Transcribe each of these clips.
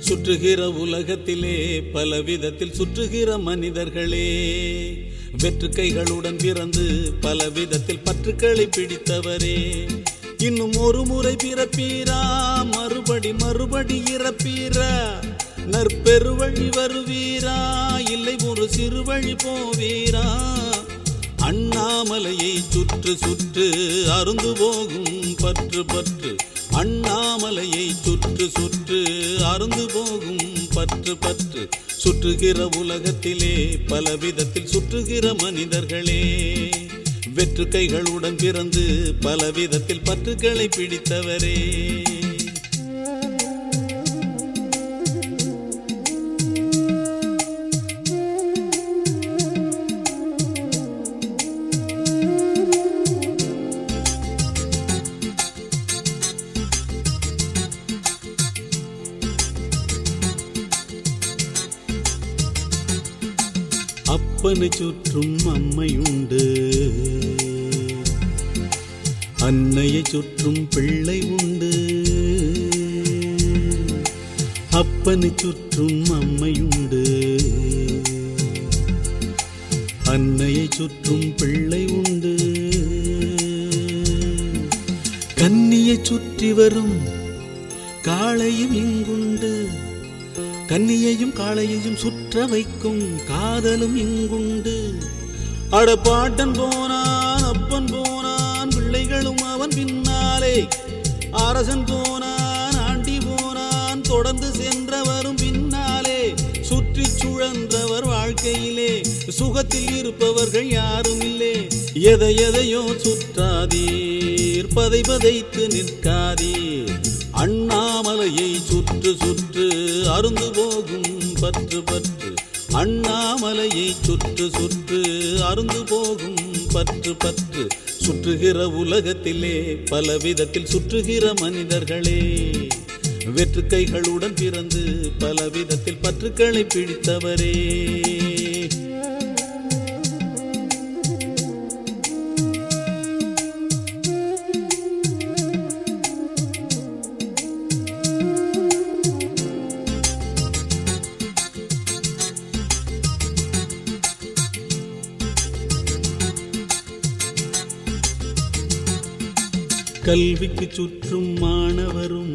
சுற்றுகிற உலகத்திலே பல விதத்தில் சுற்றுகிற மனிதர்களே வெற்று கைகளுடன் பிறந்து பல விதத்தில் பற்றுக்களை பிடித்தவரே இன்னும் ஒரு முறை பிறப்பீரா மறுபடி மறுபடி இறப்பீரா நற்பெருவழி வருவீரா இல்லை ஒரு சிறு வழி போவீரா அண்ணாமலையை சுற்று சுற்று அருந்து போகும் பற்று பற்று அண்ணாமலையை சுற்று சுற்று அருந்து போகும் பற்று பற்று சுற்றுகிற உலகத்திலே பல விதத்தில் சுற்றுகிற மனிதர்களே வெற்று கைகளுடன் பிறந்து பல விதத்தில் பற்றுக்களை பிடித்தவரே அப்பனை சுற்றும் அம்மையுண்டு அன்னையை சுற்றும் பிள்ளை உண்டு அப்பனை சுற்றும் அம்மையுண்டு அன்னையை சுற்றும் பிள்ளை உண்டு கன்னியை சுற்றி வரும் காளையும் இங்குண்டு கன்னியையும் காளையையும் சுற்ற வைக்கும் காதலும் இங்குண்டு அட பாட்டன் போனான் அப்பன் போனான் பிள்ளைகளும் அவன் பின்னாலே அரசன் போனான் ஆண்டி போனான் தொடர்ந்து சென்றவரும் பின்னாலே சுற்றி சுழன்றவர் வாழ்க்கையிலே சுகத்தில் இருப்பவர்கள் யாரும் இல்லை எதை எதையோ சுற்றாதீர் பதை பதைத்து நிற்காதீர் அண்ணாமலையை சுற்று சுற்று அருந்து போகும் பற்று பற்று அண்ணாமலையை சுற்று சுற்று அருந்து போகும் பற்று பற்று சுற்றுகிற உலகத்திலே பல விதத்தில் சுற்றுகிற மனிதர்களே வெற்று கைகளுடன் பிறந்து பல விதத்தில் பற்றுக்களை பிடித்தவரே கல்விக்கு சுற்றும் மாணவரும்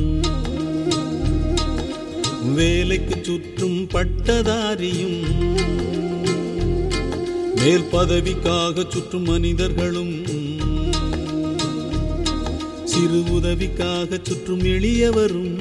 வேலைக்கு சுற்றும் பட்டதாரியும் மேல் பதவிக்காக சுற்றும் மனிதர்களும் சிறு உதவிக்காக சுற்றும் எளியவரும்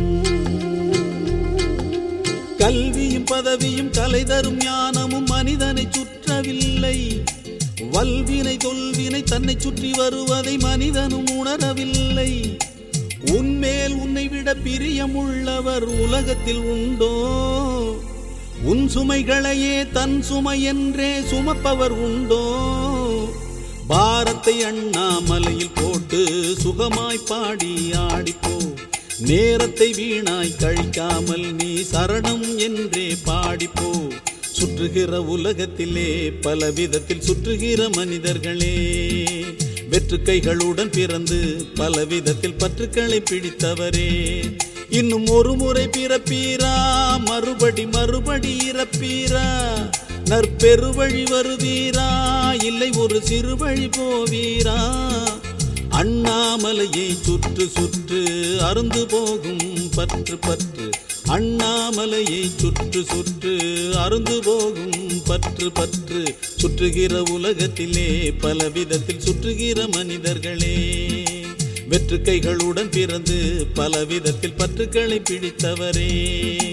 கல்வியும் பதவியும் கலை தரும் ஞானமும் மனிதனை சுற்றவில்லை வல்வினை தொல்வினை தன்னை சுற்றி வருவதை மனிதனும் உணரவில்லை உன்மேல் உன்னை விட பிரியமுள்ளவர் உலகத்தில் உண்டோ உன் சுமைகளையே தன் சுமை என்றே சுமப்பவர் உண்டோ பாரத்தை அண்ணாமலையில் போட்டு சுகமாய் பாடி ஆடிப்போ நேரத்தை வீணாய் கழிக்காமல் நீ சரணம் என்றே பாடிப்போ சுற்றுகிற உலகத்திலே பல விதத்தில் சுற்றுகிற மனிதர்களே வெற்று கைகளுடன் பிறந்து பல விதத்தில் பற்றுக்களை பிடித்தவரே இன்னும் ஒரு முறை பிறப்பீரா மறுபடி மறுபடி இறப்பீரா நற்பெருவழி வருவீரா இல்லை ஒரு சிறு வழி போவீரா அண்ணாமலையை சுற்று சுற்று அருந்து போகும் பற்று பற்று அண்ணாமலையை சுற்று சுற்று அருந்து போகும் பற்று பற்று சுற்றுகிற உலகத்திலே பல விதத்தில் சுற்றுகிற மனிதர்களே வெற்று கைகளுடன் பிறந்து பல விதத்தில் பற்றுக்களை பிடித்தவரே